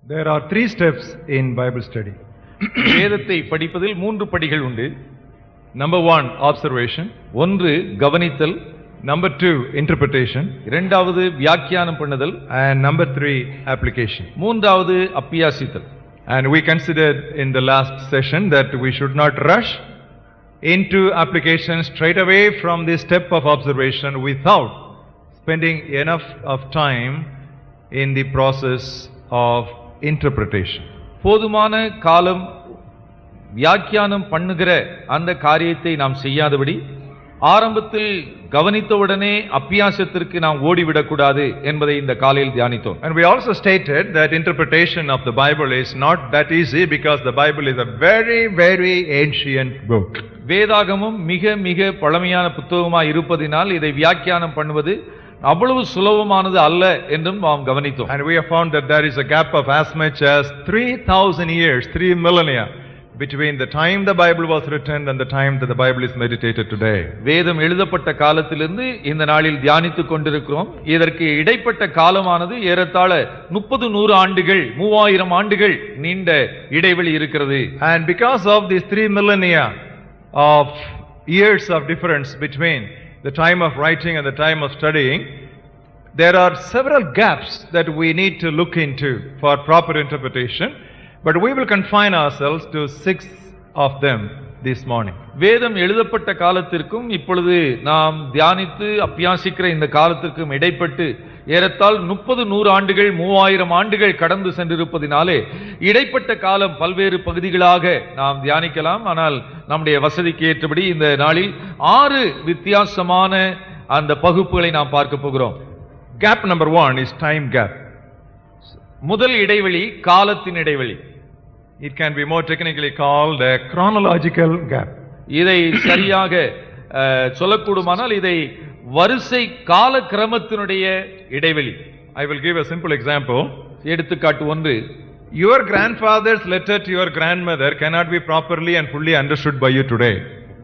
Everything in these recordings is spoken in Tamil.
There are three steps in Bible study. வேதத்தை படிப்பதில் மூன்று படிகள் உண்டு Number one, observation. ஒன்று கவனித்தல் Number two, interpretation. இரண்டாவது வியாக்கியானம் பண்ணுதல் And number three, application. மூன்றாவது அப்பியாசித்தல் And we considered in the last session that we should not rush into application straight away from the step of observation without spending enough of time in the process of interpretation. போதுமான காலம் வியாக்கியானம் பண்ணுகிற அந்த காரியத்தை நாம் செய்யாதபடி ஆரம்பத்தில் கவனித்தவுடனே அப்பியாசத்திற்கு நாம் ஓடிவிடக்கூடாது என்பதை இந்த காலையில் தியானித்தோம் And we also stated that interpretation of the Bible is not that easy because the Bible is a very, very ancient book. வேதாகமும் மிக மிக பழமையான புத்தகமாய் இருப்பதினால் இதை வியாக்கியானம் பண்ணுவது அவ்வளவு சுலபமானது அல்ல என்றும் நாம் கவனித்தோம் And we have found that there is a gap of as much as 3,000 years, three millennia, between the time the Bible was written and the time that the Bible is meditated today. வேதம் எழுதப்பட்ட காலத்திலிருந்து இந்த நாளில் தியானித்துக் கொண்டிருக்கிறோம் இதற்கு இடைப்பட்ட காலமானது ஏறத்தாழ முப்பது நூறு ஆண்டுகள் மூவாயிரம் ஆண்டுகள் நீண்ட இடைவெளி இருக்கிறது And because of these three millennia of years of difference between the time of writing and the time of studying, there are several gaps that we need to look into for proper interpretation, but we will confine ourselves to six of them this morning. வேதம் எழுதப்பட்ட காலத்திற்கும் இப்பொழுது நாம் தியானித்து அப்பியாசிக்கிற இந்த காலத்திற்கும் இடைப்பட்டு ஏறத்தாழ் முப்பது நூறு ஆண்டுகள் மூவாயிரம் ஆண்டுகள் கடந்து சென்றிருப்பதினாலே இடைப்பட்ட காலம் பல்வேறு பகுதிகளாக நாம் தியானிக்கலாம் ஆனால் நம்முடைய வசதிக்கு ஏற்றபடி இந்த நாளில் ஆறு வித்தியாசமான அந்த பகுப்புகளை நாம் பார்க்க போகிறோம் Gap number one is time gap. முதல் இடைவெளி காலத்தின் இடைவெளி It can be more technically called a chronological gap. இதை சரியாக அஹ், சொல்லக்கூடுமானால் இதை வரிசை கால கிரமத்தினுடைய இடைவெளி I will give a simple example. எடுத்துக்காட்டு ஒன்று Your grandfather's letter to your grandmother cannot be properly and fully understood by you today.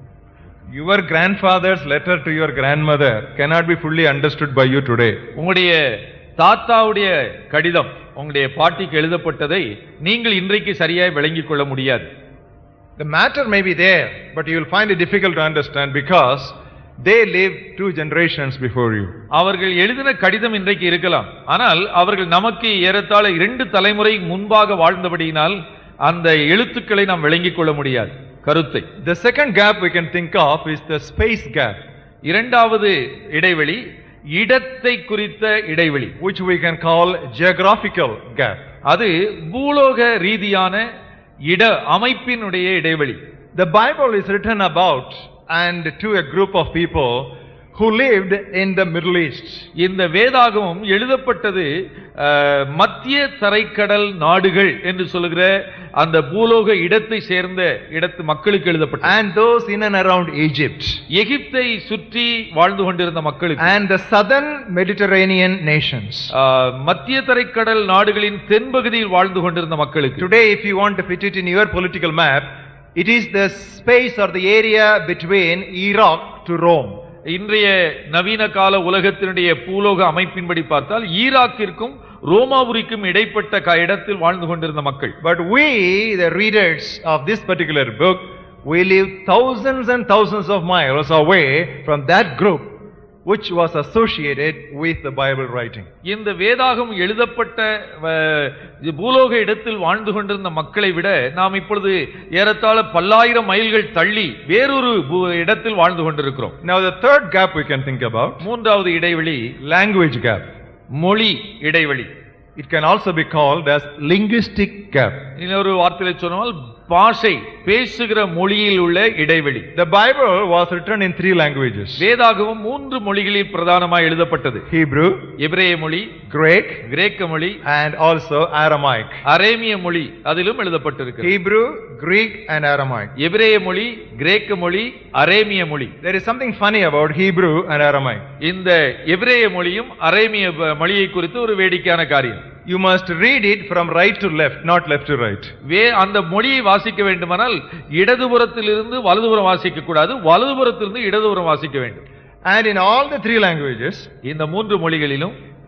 Your grandfather's letter to your grandmother cannot be fully understood by you today. உங்களுடைய தாத்தாவுடைய கடிதம் உங்களுடைய பாட்டிக்கு எழுதப்பட்டதை நீங்கள் இன்றைக்கு சரியாய் விளங்கிக் கொள்ள முடியாது The matter may be there, but you will find it difficult to understand because they lived two generations before you. அவர்கள் எழுதின கடிதம் இன்றைக்கு இருக்கலாம் ஆனால் அவர்கள் நமக்கு ஏறத்தாழ இரண்டு தலைமுறை முன்பாக வாழ்ந்தபடியினால் அந்த எழுத்துக்களை நாம் விளங்கிக் கொள்ள முடியாது கருத்தை The second gap we can think of is the space gap, இரண்டாவது இடைவெளி இடத்தை குறித்த இடைவெளி which we can call geographical gap. அது பூலோக ரீதியான இட அமைப்பினுடைய இடைவெளி The Bible is written about and to a group of people who lived in the Middle East. இந்த வேதாகமம் எழுதப்பட்டது அஹ், மத்திய தரைக்கடல் நாடுகள் என்று சொல்லுகிற அந்த பூலோக இடத்தை சேர்ந்த இடத்து மக்களுக்கு எழுதப்பட்டது and those in and around Egypt எகிப்தை சுற்றி வாழ்ந்து கொண்டிருந்த மக்களுக்கு and the southern Mediterranean nations. அஹ், மத்திய தரைக்கடல் நாடுகளின் தென்பகுதியில் வாழ்ந்து கொண்டிருந்த மக்களுக்கு Today, if you want to fit it in your political map, it is the space or the area between Iraq to Rome. இன்றைய நவீன கால உலகத்தினுடைய பூலோக அமைப்பின்படி பார்த்தால் ஈராக்கிற்கும் ரோமாபுரிக்கும் இடைப்பட்ட க- இடத்தில் வாழ்ந்து கொண்டிருந்த மக்கள் But we, the readers of this particular book, we live thousands and thousands of miles away from that group which was associated with the Bible writing. இந்த வேதாகம் எழுதப்பட்ட அஹ், பூலோக இடத்தில் வாழ்ந்து கொண்டிருந்த மக்களை விட நாம் இப்பொழுது ஏறத்தாழ பல்லாயிரம் மைல்கள் தள்ளி வேறொரு பூ- இடத்தில் வாழ்ந்து கொண்டிருக்கிறோம் Now, the third gap we can think about மூன்றாவது இடைவெளி language gap. மொழி இடைவெளி It can also be called as linguistic gap. இன்னொரு வார்த்தையில சொன்னால் பாஷை பேசுகிற மொழியில் உள்ள இடைவெளி The Bible was written in three languages வேதாகமம் மூன்று மொழிகளில் பிரதானமாக எழுதப்பட்டது Hebrew, எபிரேய மொழி Greek, கிரேக்க மொழி and also Aramaic. அரேமிய மொழி அதிலும் எழுதப்பட்டிருக்கிறது Hebrew, Greek, and Aramaic. எபிரேய மொழி கிரேக்க மொழி அரேமிய மொழி There is something funny about Hebrew and Aramaic. இந்த எபிரேய மொழியும் அரேமிய ப- மொழியை குறித்து ஒரு வேடிக்கையான காரியம் You must read it from right to left, not left to right. வே அந்த மொழியை வாசிக்க வேண்டுமானால் இடதுபுறத்திலிருந்து வலதுபுறம் வாசிக்க கூடாது வலதுபுறத்திலிருந்து இடதுபுறம் வாசிக்க வேண்டும் And in all the three languages, இந்த மூன்று மொழிகளிலும்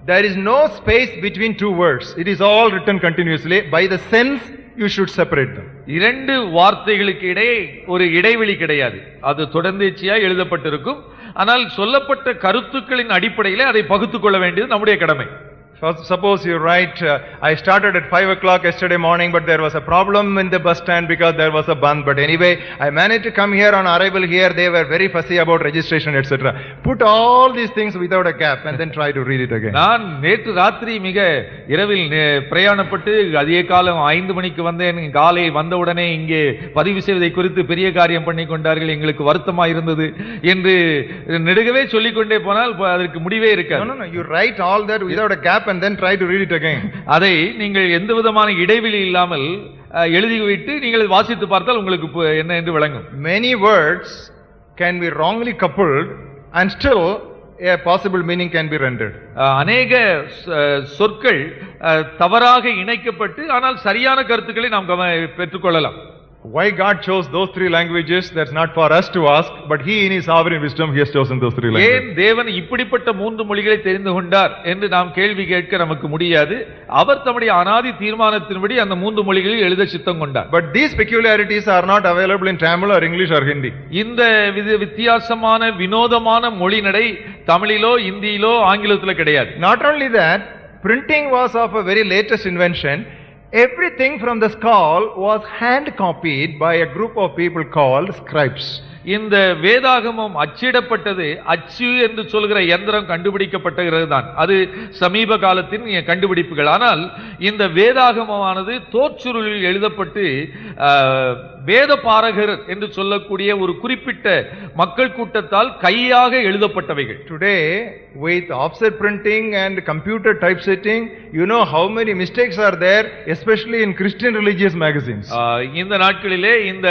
There is no space between two words. It is all written continuously. By the sense, you should separate them. இரண்டு வார்த்தைகளுக்கு இடையே ஒரு இடைவெளி கிடையாது அது தொடர்ந்தேச்சியா எழுதப்பட்டிருக்கும் ஆனால் சொல்லப்பட்ட கருத்துக்களின் அடிப்படையிலே அதை பகுத்துக் கொள்ள வேண்டியது நம்முடைய கடமை First, suppose you write, uh, I started at 5 o'clock yesterday morning, but there was a problem in the bus stand because there was a band. But anyway, I managed to come here on arrival here. They were very fussy about registration, etc. Put all these things without a gap and then try to read it again. நான் நேற்று ராத்திரி மிக இரவில் நே- பிரயாணப்பட்டு அதிக காலம் ஐந்து மணிக்கு வந்தேன் காலை வந்தவுடனே இங்கே பதிவு செய்வதை குறித்து பெரிய காரியம் பண்ணி கொண்டார்கள் எங்களுக்கு வருத்தமா இருந்தது என்று நெடுகவே சொல்லிக் கொண்டே போனால் ப- அதற்கு முடிவே No, இருக்காது no, no. You write all that without a gap and then try to read it again. அதை நீங்கள் எந்த விதமான இடைவெளி இல்லாமல் அஹ், எழுதிவிட்டு நீங்கள் வாசித்து பார்த்தால் உங்களுக்கு பு- என்ன என்று விளங்கும் Many words can be wrongly coupled and still a possible meaning can be rendered. அஹ், அநேக சொ- சொற்கள் அஹ், தவறாக இணைக்கப்பட்டு ஆனால் சரியான கருத்துக்களை நாம் கவ- பெற்றுக்கொள்ளலாம் Why God chose those three languages, that's not for us to ask, but He in His sovereign wisdom, He has chosen those three ஏன் languages. தேவன் இப்படிப்பட்ட மூன்று மொழிகளை தெரிந்து கொண்டார் என்று நாம் கேள்வி கேட்க நமக்கு முடியாது அவர் தம்முடைய அனாதி தீர்மானத்தின்படி அந்த மூன்று மொழிகளில் எழுத சித்தம் கொண்டார் But these peculiarities are not available in Tamil or English or Hindi. இந்த வித வித்தியாசமான வினோதமான மொழி நடை தமிழிலோ இந்தியிலோ ஆங்கிலத்திலோ கிடையாது Not only that, printing was of a very latest invention. Everything from the scroll was hand copied by a group of people called scribes. இந்த வேதாகமம் அச்சிடப்பட்டது அச்சு என்று சொல்கிற எந்திரம் கண்டுபிடிக்கப்பட்டது தான் அது சமீப காலத்தின் கண்டுபிடிப்புகள் ஆனால் இந்த வேதாகமமானது தோற்றுருளில் எழுதப்பட்டு ஆஹ், வேத பாரகர் என்று சொல்லக்கூடிய ஒரு குறிப்பிட்ட மக்கள் கூட்டத்தால் கையாக எழுதப்பட்டவைகள் Today, with offset printing and computer typesetting, you know how many mistakes are there, especially in Christian religious magazines. ஆஹ், இந்த நாட்களிலே இந்த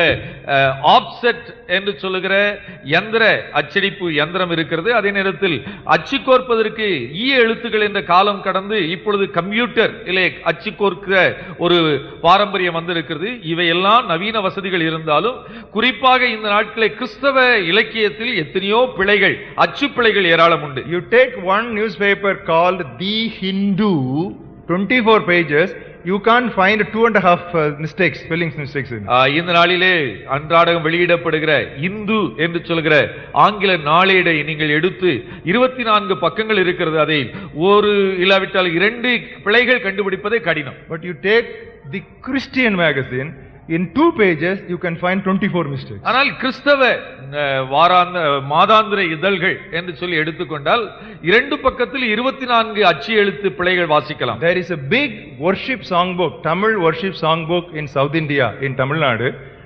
ஆப்செட் என்று சொல்லுகிற யந்திர அச்சடிப்பு யந்திரம் இருக்கிறது அதே நேரத்தில் அச்சு கோர்ப்பதற்கு ஈய எழுத்துக்கள் என்ற காலம் கடந்து இப்பொழுது கம்ப்யூட்டர் இல்லை அச்சு கோர்க்கிற ஒரு பாரம்பரியம் வந்திருக்கிறது இவையெல்லாம் நவீன வசதிகள் இருந்தாலும் குறிப்பாக இந்த நாட்களை கிறிஸ்தவ இலக்கியத்தில் எத்தனையோ பிழைகள் அச்சு பிழைகள் ஏராளம் உண்டு You take one newspaper called The Hindu, 24 pages, you can't find two and a half uh, mistakes, spelling mistakes in it. ஆஹ், இந்த நாளிலே அன்றாடம் வெளியிடப்படுகிற இந்து என்று சொல்கிற ஆங்கில நாளேடை நீங்கள் எடுத்து இருபத்தி நான்கு பக்கங்கள் இருக்கிறது அதை ஒரு இல்லாவிட்டால் இரண்டு பிழைகள் கண்டுபிடிப்பதே கடினம் But you take the Christian magazine, in two pages, you can find 24 mistakes. ஆனால் கிறிஸ்தவ அஹ், வாராந்த மாதாந்திர இதழ்கள் என்று சொல்லி எடுத்துக்கொண்டால் இரண்டு பக்கத்தில் இருபத்தி நான்கு அச்சு எழுத்து பிழைகள் வாசிக்கலாம் There is a big worship songbook, Tamil worship songbook in South India, in Tamil Nadu.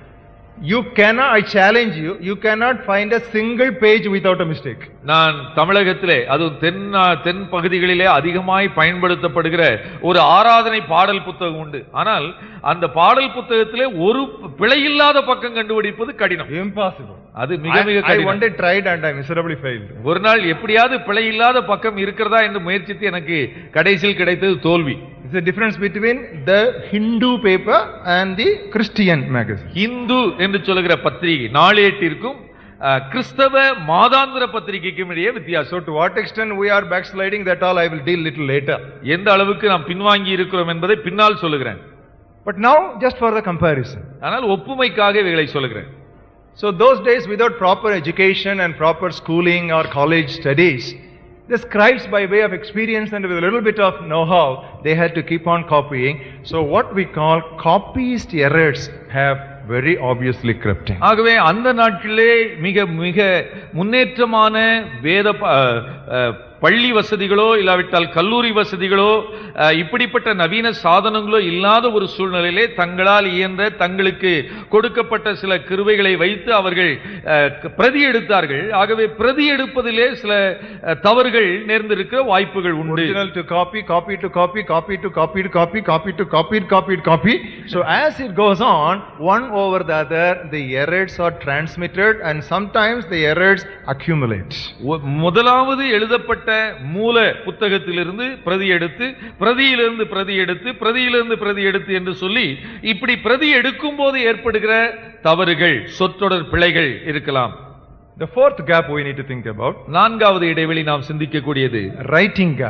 You cannot, I challenge you, you cannot find a single page without a mistake. நான் தமிழகத்திலே அது தென் தென் பகுதிகளிலே அதிகமாய் பயன்படுத்தப்படுகிற ஒரு ஆராதனை பாடல் புத்தகம் உண்டு ஆனால் அந்த பாடல் புத்தகத்திலே ஒரு பிழையில்லாத பக்கம் கண்டுபிடிப்பது கடினம் Impossible. அது மிக I, மிக I one கடினம் day tried and I miserably failed. ஒரு நாள் எப்படியாவது பிழையில்லாத பக்கம் இருக்கிறதா என்று முயற்சித்து எனக்கு கடைசியில் கிடைத்தது தோல்வி It's the difference between the Hindu paper and the Christian magazine. Hindu என்று சொல்லுகிற பத்திரிகை நாளேட்டிற்கும் அஹ், கிறிஸ்தவ மாதாந்திர பத்திரிகைக்கும் இடையே வித்தியாசம் So to what extent we are backsliding, that all I will deal little later. எந்த அளவுக்கு நாம் பின்வாங்கி இருக்கிறோம் என்பதை பின்னால் சொல்லுகிறேன் But now, just for the comparison. ஆனால் ஒப்புமைக்காக இவைகளை சொல்லுகிறேன் So those days without proper education and proper schooling or college studies, the scribes by way of experience and with a little bit of know-how, they had to keep on copying. So what we call copyist errors have very obviously crept in. ஆகவே அந்த நாட்களிலே மிக மிக முன்னேற்றமான வேத ப- அஹ், அஹ், பள்ளி வசதிகளோ இல்லாவிட்டால் கல்லூரி வசதிகளோ அஹ், இப்படிப்பட்ட நவீன சாதனங்களோ இல்லாத ஒரு சூழ்நிலையிலே தங்களால் இயன்ற தங்களுக்கு கொடுக்கப்பட்ட சில கிருவைகளை வைத்து அவர்கள் அஹ், க- பிரதி எடுத்தார்கள் ஆகவே பிரதி எடுப்பதிலே சில அஹ், தவறுகள் நேர்ந்திருக்க வாய்ப்புகள் உண்டு Original to copy, copy to copy, copy to copy to copy, copy to copy, copy to copy. So as it goes on, one over the other, the errors are transmitted and sometimes the errors accumulate. ஒ- முதலாவது எழுதப்பட்ட மூல புத்தகத்திலிருந்து பிரதி எடுத்து பிரதியிலிருந்து பிரதி எடுத்து பிரதியிலிருந்து பிரதி எடுத்து என்று சொல்லி இப்படி பிரதி எடுக்கும் போது ஏற்படுகிற தவறுகள் சொற்றொடர் பிழைகள் இருக்கலாம் The fourth gap we need to think about, நான்காவது இடைவெளி நாம் சிந்திக்கக்கூடியது writing gap.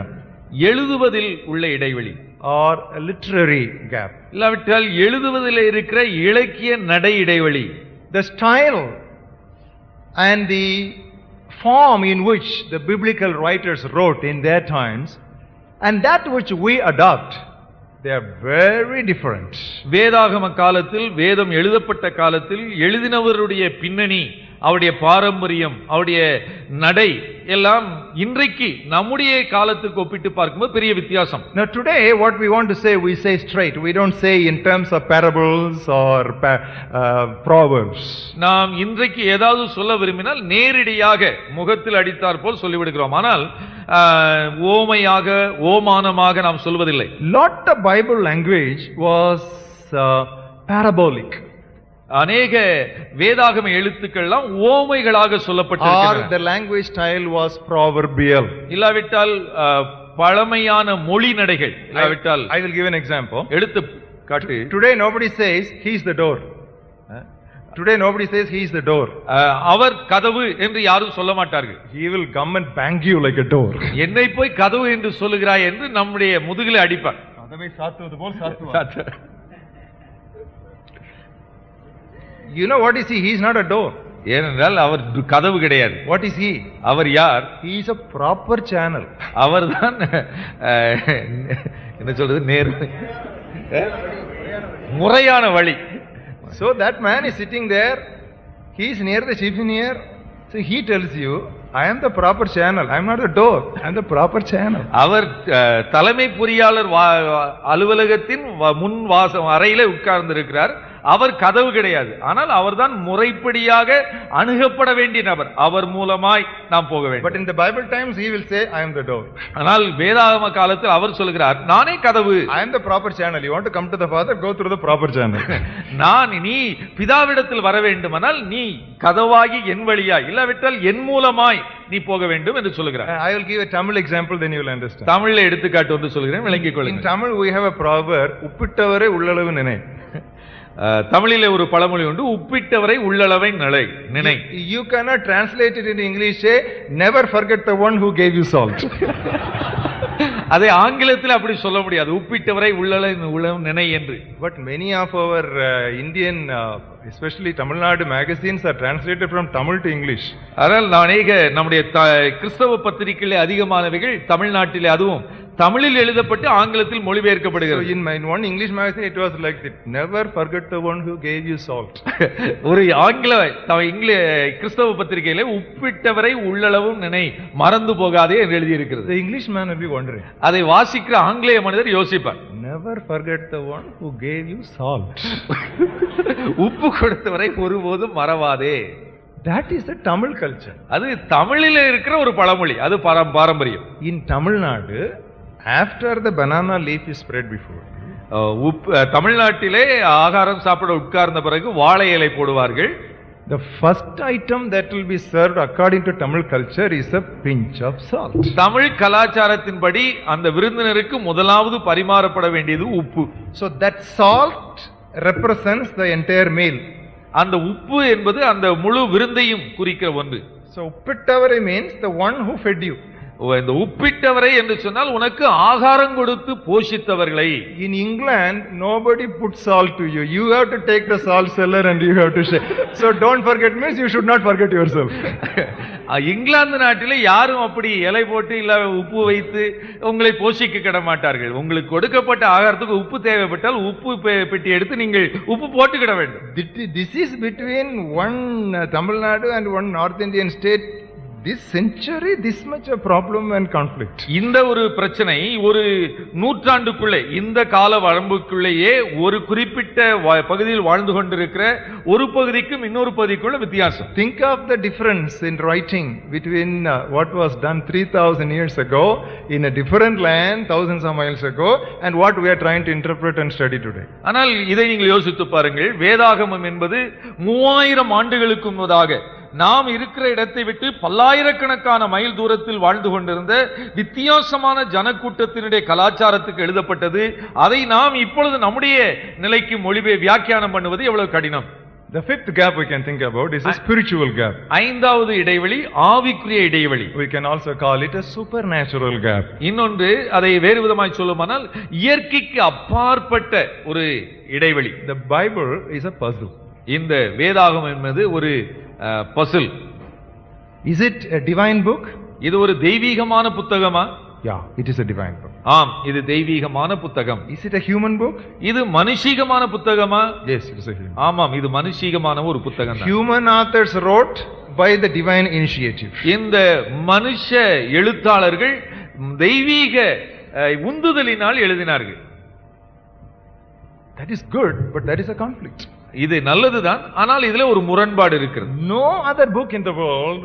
எழுதுவதில் உள்ள இடைவெளி or a literary gap. இல்லாவிட்டால் எழுதுவதில் இருக்கிற இலக்கிய நடை இடைவெளி The style and the form in which the biblical writers wrote in their times and that which we adopt, they are very different. வேதாகம காலத்தில் வேதம் எழுதப்பட்ட காலத்தில் எழுதினவருடைய பின்னணி அவருடைய பாரம்பரியம் அவருடைய நடை எல்லாம் இன்றைக்கு நம்முடைய காலத்துக்கு ஒப்பிட்டு பார்க்கும்போது பெரிய வித்தியாசம் Now, today, what we want to say, we say straight. We don't say in terms of parables or pa- uh, proverbs. நாம் இன்றைக்கு ஏதாவது சொல்ல விரும்பினால் நேரடியாக முகத்தில் அடித்தார் போல் சொல்லிவிடுகிறோம் ஆனால் ஆஹ், ஓமையாக ஓமானமாக நாம் சொல்வதில்லை Lot of Bible language was uh, parabolic அநேக வேதாகம எழுத்துக்கள்லாம் ஓமைகளாக or சொல்லப்பட்டிருக்கின்றன the language style was proverbial. இல்லாவிட்டால் ஆஹ், பழமையான மொழி நடைகள் இல்லாவிட்டால் I will give an example. எடுத்து காட்டு Today, nobody says, He's the door. Huh? Today, nobody says, He's the door. ஆஹ், அவர் கதவு என்று யாரும் சொல்ல மாட்டார்கள் He will come and bang you like a door. என்னை போய் கதவு என்று சொல்லுகிறாய் என்று நம்முடைய முதுகில அடிப்பார் You know what is he? He is not a door. ஏனென்றால் அவர் கதவு கிடையாது What is he? அவர் யார் He is a proper channel. அவர்தான் அஹ், என்ன சொல்றது நேர் அஹ், முறையான வழி So that man is sitting there. He is near the chiffonier. So he tells you, I am the proper channel. I am not the door. I am the proper channel. அவர் அஹ், தலைமை பொறியாளர் வா- அலுவலகத்தின் வ- முன் வாசம் அறையில உட்கார்ந்து இருக்கிறார் அவர் கதவு கிடையாது ஆனால் அவர்தான் முறைப்படியாக அணுகப்பட வேண்டிய நபர் அவர் மூலமாய் நாம் போக வேண்டும் But in the Bible times, he will say, I am the door. ஆனால் வேதாகம காலத்தில் அவர் சொல்கிறார் நானே கதவு I am the proper channel. You want to come to the Father? Go through the proper channel. நான் நீ பிதாவிடத்தில் வர வேண்டுமானால் நீ கதவாகி என் வழியாய் இல்லாவிட்டால் என் மூலமாய் நீ போக வேண்டும் என்று சொல்லுகிறார் I will give a Tamil example, then you will understand. தமிழ்ல எடுத்துக்காட்டு ஒன்று சொல்கிறேன் விளங்கிக் In கொள்ளுங்கள் Tamil, we have a proverb, உப்பிட்டவரே உள்ளளவு நினை. அஹ், தமிழிலே ஒரு பழமொழி உண்டு உப்பிட்டவரை உள்ளளவை நிலை நினை You cannot translate it in English, say, never forget the one who gave you salt. அதை ஆங்கிலத்தில் அப்படி சொல்ல முடியாது உப்பிட்டவரை உள்ளள உளம் நினை என்று But many of our uh, Indian, uh, especially Tamil Nadu magazines are translated from Tamil to English. ஆனால் நான் அநேக நம்முடைய த- கிறிஸ்தவ பத்திரிகையிலே அதிகமானவைகள் தமிழ்நாட்டிலே அதுவும் தமிழில் எழுதப்பட்டு ஆங்கிலத்தில் So மொழிபெயர்க்கப்படுகிறது in my one English magazine, it was like that. Never forget the one who gave you salt. ஒரு ஆங்கில த- இங்கில கிறிஸ்தவ பத்திரிகையிலே உப்பிட்டவரை உள்ளளவும் நினை மறந்து போகாதே என்று எழுதியிருக்கிறது The Englishman will be wondering. அதை வாசிக்கிற ஆங்கிலேய மனிதர் யோசிப்பார் Never forget the one who gave you salt. உப்பு கொடுத்தவரை ஒருபோதும் மறவாதே That is the Tamil culture. அது தமிழில் இருக்கிற ஒரு பழமொழி அது பாரம்- பாரம்பரியம் In Tamil Nadu, after the banana leaf is spread before, அஹ், உப்பு அஹ், தமிழ்நாட்டிலே ஆகாரம் சாப்பிட உட்கார்ந்த பிறகு வாழை இலை போடுவார்கள் the first item that will be served according to Tamil culture is a pinch of salt. Tamil கலாச்சாரத்தின்படி அந்த விருந்தினருக்கு முதலாவது பரிமாறப்பட வேண்டியது உப்பு So that salt represents the entire meal. அந்த உப்பு என்பது அந்த முழு விருந்தையும் குறிக்கிற ஒன்று So Uppittavare means the one who fed you. ஓ, இந்த உப்பிட்டவரை என்று சொன்னால் உனக்கு ஆகாரம் கொடுத்து போஷித்தவர்களை In England, nobody puts salt to you. You have to take the salt cellar and you have to share. So don't forget means you should not forget yourself. அஹ், இங்கிலாந்து நாட்டிலே யாரும் அப்படி இலை போட்டு இல்ல உப்பு வைத்து உங்களை போஷிக்க கிட மாட்டார்கள் உங்களுக்கு கொடுக்கப்பட்ட ஆகாரத்துக்கு உப்பு தேவைப்பட்டால் உப்பு பெ- பெட்டி எடுத்து நீங்கள் உப்பு போட்டுக்கிட வேண்டும் Thi- This is between one uh, Tamil Nadu and one North Indian state. This century, this much a problem and conflict. இந்த ஒரு பிரச்சனை ஒரு நூற்றாண்டுக்குள்ளே இந்த கால வரம்புக்குள்ளேயே ஒரு குறிப்பிட்ட வா- பகுதியில் வாழ்ந்து கொண்டிருக்கிற ஒரு பகுதிக்கும் இன்னொரு பகுதிக்குள்ள வித்தியாசம் Think of the difference in writing between uh, what was done 3000 years ago in a different land, thousands of miles ago, and what we are trying to interpret and study today. ஆனால் இதை நீங்கள் யோசித்து பாருங்கள் வேதாகமம் என்பது மூவாயிரம் ஆண்டுகளுக்கு முன்னதாக நாம் இருக்கிற இடத்தை விட்டு பல்லாயிரக்கணக்கான மைல் தூரத்தில் வாழ்ந்து கொண்டிருந்த வித்தியாசமான ஜனக்கூட்டத்தினுடைய கலாச்சாரத்துக்கு எழுதப்பட்டது அதை நாம் இப்பொழுது நம்முடைய நிலைக்கு மொழிபெய் வியாக்கியானம் பண்ணுவது எவ்வளவு கடினம் The fifth gap we can think about is a spiritual gap. ஐந்தாவது இடைவெளி ஆவிக்குரிய இடைவெளி We can also call it a supernatural gap. இன்னொன்று அதை வேறு விதமாய் சொல்லுமானால் இயற்கைக்கு அப்பாற்பட்ட ஒரு இடைவெளி The Bible is a puzzle. இந்த வேதாகம் என்பது ஒரு Basil Is it a divine book? இது ஒரு தெய்வீகமான புத்தகமா Yeah, it is a divine book. ஆம் இது தெய்வீகமான புத்தகம் Is it a human book? இது மனுஷீகமான புத்தகமா Yes, it is a human. ஆமாம் இது மனுஷீகமான ஒரு புத்தகம் தான். Human authors wrote by the divine initiative. இந்த மனுஷ எழுத்தாளர்கள் தெய்வீக அஹ், உந்துதலினால் எழுதினார்கள் That is good, but that is a conflict. இது நல்லதுதான் ஆனால் இதுல ஒரு முரண்பாடு இருக்கிறது No other book in the world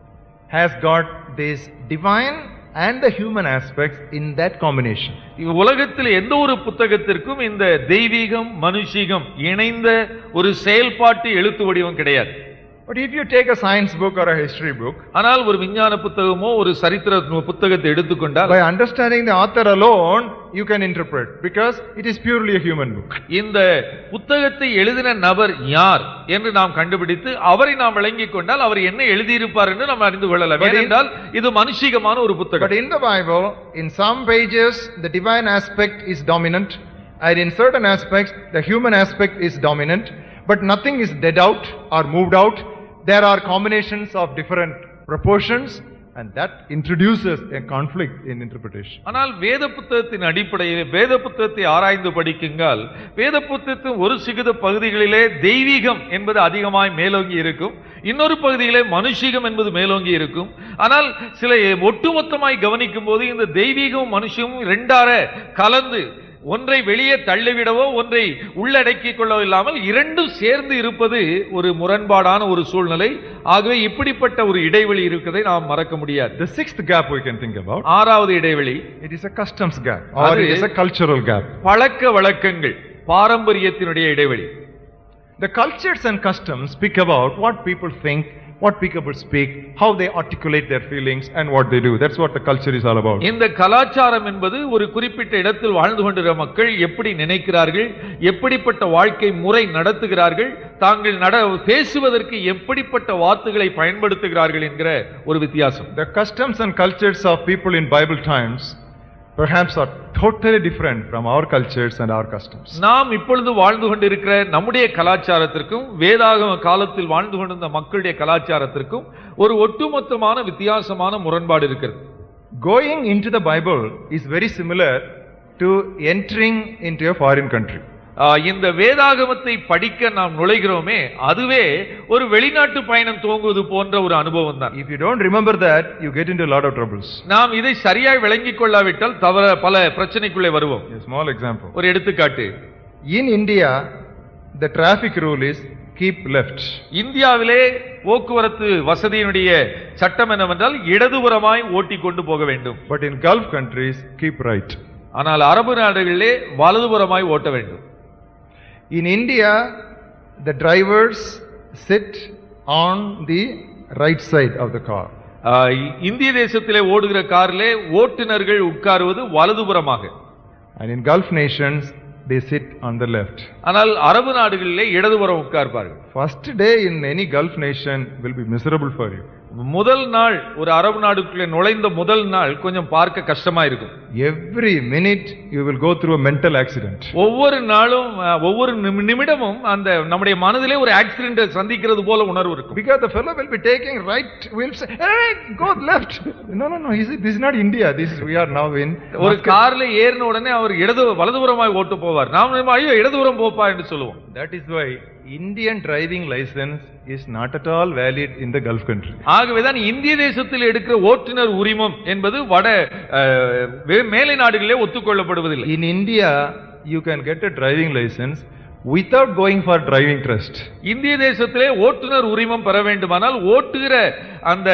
has got this divine and the human aspects in that combination. இவ் உலகத்தில் எந்த ஒரு புத்தகத்திற்கும் இந்த தெய்வீகம் மனுஷீகம் இணைந்த ஒரு செயல்பாட்டு எழுத்து வடிவம் கிடையாது But if you take a science book or a history book, ஆனால் ஒரு விஞ்ஞான புத்தகமோ ஒரு சரித்திர நூ- புத்தகத்தை எடுத்துக்கொண்டால் by understanding the author alone, you can interpret because it is purely a human book. இந்த புத்தகத்தை எழுதின நபர் யார் என்று நாம் கண்டுபிடித்து அவரை நாம் விளங்கிக் கொண்டால் அவர் என்ன எழுதியிருப்பார் என்று நாம் அறிந்து கொள்ளலாம் But in- ஏனென்றால் இது மனுஷீகமான ஒரு But புத்தகம் in the Bible, in some pages, the divine aspect is dominant, and in certain aspects, the human aspect is dominant, but nothing is dead out or moved out. There are combinations of different proportions, and that introduces a conflict in interpretation. ஆனால் வேத புத்தகத்தின் அடிப்படையில் வேத புத்தகத்தை ஆராய்ந்து படிக்குங்கள் வேத புத்தகத்தின் ஒரு சிகித பகுதிகளிலே தெய்வீகம் என்பது அதிகமாய் மேலோங்கி இருக்கும் இன்னொரு பகுதியிலே மனுஷீகம் என்பது மேலோங்கி இருக்கும் ஆனால் சில ஒட்டுமொத்தமாய் கவனிக்கும் போது இந்த தெய்வீகமும் மனுஷமும் இரண்டார கலந்து ஒன்றை வெளியே தள்ளிவிடவோ ஒன்றை உள்ளடக்கிக் கொள்ளவோ இல்லாமல் இரண்டும் சேர்ந்து இருப்பது ஒரு முரண்பாடான ஒரு சூழ்நிலை ஆகவே இப்படிப்பட்ட ஒரு இடைவெளி இருக்கிறதை நாம் மறக்க முடியாது The sixth gap we can think about, ஆறாவது இடைவெளி it is a customs gap, or அது- it is a cultural gap. பழக்க வழக்கங்கள் பாரம்பரியத்தினுடைய இடைவெளி The cultures and customs speak about what people think, what people speak, how they articulate their feelings, and what they do. That's what the culture is all about. இந்த கலாச்சாரம் என்பது ஒரு குறிப்பிட்ட இடத்தில் வாழ்ந்து கொண்டிருக்கிற மக்கள் எப்படி நினைக்கிறார்கள் எப்படிப்பட்ட வாழ்க்கை முறை நடத்துகிறார்கள் தாங்கள் நட பேசுவதற்கு எப்படிப்பட்ட வார்த்தைகளை பயன்படுத்துகிறார்கள் என்கிற ஒரு வித்தியாசம் The customs and cultures of people in Bible times perhaps are totally different from our cultures and our customs. நாம் இப்பொழுது வாழ்ந்து கொண்டிருக்கிற நம்முடைய கலாச்சாரத்திற்கும் வேதாகம காலத்தில் வாழ்ந்து கொண்டிருந்த மக்களுடைய கலாச்சாரத்திற்கும் ஒரு ஒட்டுமொத்தமான வித்தியாசமான முரண்பாடு இருக்கிறது Going into the Bible is very similar to entering into a foreign country. ஆஹ், இந்த வேதாகமத்தை படிக்க நாம் நுழைகிறோமே அதுவே ஒரு வெளிநாட்டு பயணம் துவங்குவது போன்ற ஒரு அனுபவம் தான் If you don't remember that, you get into a lot of troubles. நாம் இதை சரியாய் விளங்கிக் கொள்ளாவிட்டால் தவற பல பிரச்சனைக்குள்ளே வருவோம் A small example. ஒரு எடுத்துக்காட்டு In India, the traffic rule is keep left. இந்தியாவிலே போக்குவரத்து வசதியினுடைய சட்டம் என்னவென்றால் இடதுபுறமாய் ஓட்டிக் கொண்டு போக வேண்டும் But in Gulf countries, keep right. ஆனால் அரபு நாடுகளிலே வலதுபுறமாய் ஓட்ட வேண்டும் In India, the drivers sit on the right side of the car. ஆஹ், இந்திய தேசத்திலே ஓடுகிற காரிலே ஓட்டுநர்கள் உட்காருவது வலதுபுறமாக And in Gulf nations, they sit on the left. ஆனால் அரபு நாடுகளிலே இடதுபுறம் உட்கார்ப்பார்கள் First day in any Gulf nation will be miserable for you. முதல் நாள் ஒரு அரபு நாடுக்குள்ளே நுழைந்த முதல் நாள் கொஞ்சம் பார்க்க கஷ்டமா இருக்கும் Every minute you will go through a mental accident. ஒவ்வொரு நாளும் அஹ், ஒவ்வொரு நிமி- நிமிடமும் அந்த நம்முடைய மனதிலே ஒரு ஆக்சிடென்ட் சந்திக்கிறது போல உணர்வு இருக்கும் Because the fellow will be taking right, will say, hey, go left. No, no, no, this is, this is not India. This is, we are now in. ஒரு கார்ல ஏறின உடனே அவர் இடது வலதுபுறமாய் ஓட்டு போவார் நாம் நினைப்போம், ஐயோ இடதுபுறம் போப்பா என்று சொல்லுவோம் That is why Indian driving license is not at all valid in the Gulf country. ஆகவேதான் இந்திய தேசத்தில் எடுக்கிற ஓட்டுநர் உரிமம் என்பது வட அஹ், வே- மேலை நாடுகளிலே ஒத்துக்கொள்ளப்படுவதில்லை In India, you can get a driving license without going for driving test. இந்திய தேசத்திலே ஓட்டுநர் உரிமம் பெற வேண்டுமானால் ஓட்டுகிற அந்த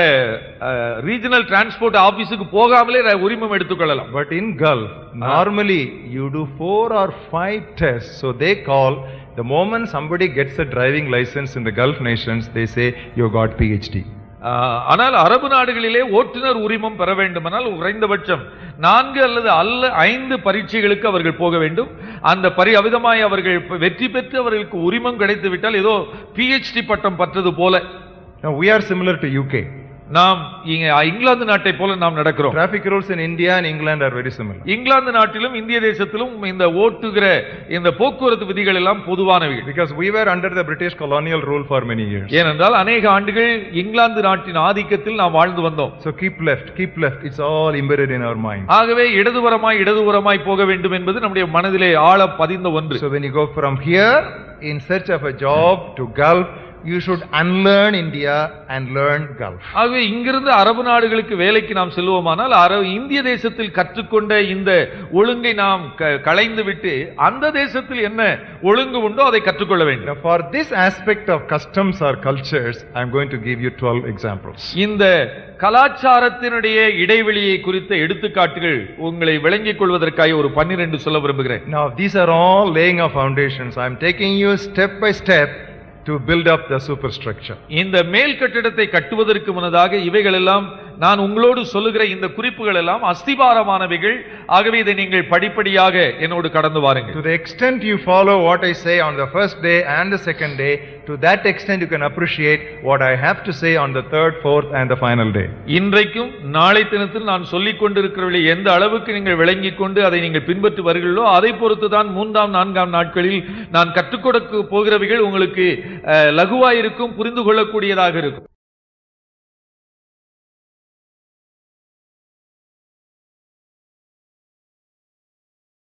ரீஜனல் டிரான்ஸ்போர்ட் ஆபீஸுக்கு போகாமலே ர- உரிமம் எடுத்துக்கொள்ளலாம் But in Gulf, normally you do four or five tests. So they call, the moment somebody gets a driving license in the Gulf nations, they say, you got PhD. ஆஹ், ஆனால் அரபு நாடுகளிலே ஓட்டுநர் உரிமம் பெற வேண்டுமானால் குறைந்தபட்சம் நான்கு அல்லது அல்ல ஐந்து பரீட்சைகளுக்கு அவர்கள் போக வேண்டும் அந்த பரி அவிதமாய் அவர்கள் இப்ப வெற்றி பெற்று அவர்களுக்கு உரிமம் கிடைத்து விட்டால் ஏதோ பிஹெச்டி பட்டம் பற்றது போல Now, we are similar to UK. நாம் இங்க இங்கிலாந்து நாட்டை போல நாம் நடக்கிறோம் Traffic rules in India and England are very similar. England நாட்டிலும் இந்திய தேசத்திலும் இந்த ஓட்டுகிற இந்த போக்குவரத்து விதிகள் எல்லாம் பொதுவானவைகள் Because we were under the British colonial rule for many years. ஏனென்றால் அநேக ஆண்டுகள் இங்கிலாந்து நாட்டின் ஆதிக்கத்தில் நாம் வாழ்ந்து வந்தோம் So keep left, keep left. It's all embedded in our mind. ஆகவே இடதுபுறமாய் இடதுபுறமாய் போக வேண்டும் என்பது நம்முடைய மனதிலே ஆழ பதிந்த ஒன்று So when you go from here in search of a job to Gulf, you should unlearn India and learn Gulf. ஆகவே இங்கிருந்து அரபு நாடுகளுக்கு வேலைக்கு நாம் செல்வோமானால் அரபு இந்திய தேசத்தில் கற்றுக்கொண்ட இந்த ஒழுங்கை நாம் க- களைந்து விட்டு அந்த தேசத்தில் என்ன ஒழுங்கு உண்டோ அதை கற்றுக்கொள்ள வேண்டும் Now for this aspect of customs or cultures, I'm going to give you 12 examples. இந்த கலாச்சாரத்தினுடைய இடைவெளியை குறித்த எடுத்துக்காட்டுகள் உங்களை விளங்கிக் கொள்வதற்காக ஒரு பன்னிரண்டு சொல்ல விரும்புகிறேன் Now these are all laying of foundations. I'm taking you step by step to build up the superstructure. இந்த மேல் கட்டிடத்தை கட்டுவதற்கு முன்னதாக இவைகள் எல்லாம் நான் உங்களோடு சொல்லுகிற இந்த குறிப்புகள் எல்லாம் அஸ்திபாரமானவைகள் ஆகவே இதை நீங்கள் படிப்படியாக என்னோடு கடந்து வாருங்கள் To the extent you follow what I say on the first day and the second day, to that extent you can appreciate what I have to say on the third, fourth and the final day. இன்றைக்கும் நாளை தினத்தில் நான் சொல்லிக் கொண்டிருக்கிறவர்களை எந்த அளவுக்கு நீங்கள் விளங்கிக் கொண்டு அதை நீங்கள் பின்பற்றி வருகிறீர்களோ அதை பொறுத்து தான் மூன்றாம் நான்காம் நாட்களில் நான் கற்றுக் கொடுக்க போகிறவைகள் உங்களுக்கு அஹ், லகுவாயிருக்கும் புரிந்து கொள்ளக்கூடியதாக இருக்கும்